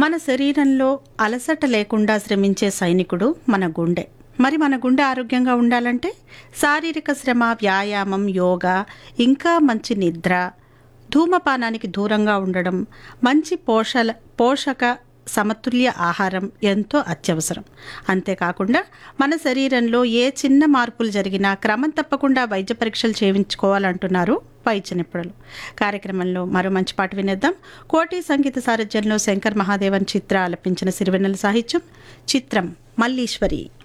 మన శరీరంలో అలసట లేకుండా శ్రమించే సైనికుడు మన గుండె మరి మన గుండె ఆరోగ్యంగా ఉండాలంటే శారీరక శ్రమ వ్యాయామం యోగా ఇంకా మంచి నిద్ర ధూమపానానికి దూరంగా ఉండడం మంచి పోషల పోషక సమతుల్య ఆహారం ఎంతో అత్యవసరం అంతేకాకుండా మన శరీరంలో ఏ చిన్న మార్పులు జరిగినా క్రమం తప్పకుండా వైద్య పరీక్షలు చేయించుకోవాలంటున్నారు వైద్య నిపుణులు కార్యక్రమంలో మరో మంచి పాట వినేద్దాం కోటి సంగీత సారథ్యంలో శంకర్ మహాదేవన్ చిత్ర ఆలపించిన సిరివెన్నెల సాహిత్యం చిత్రం మల్లీశ్వరి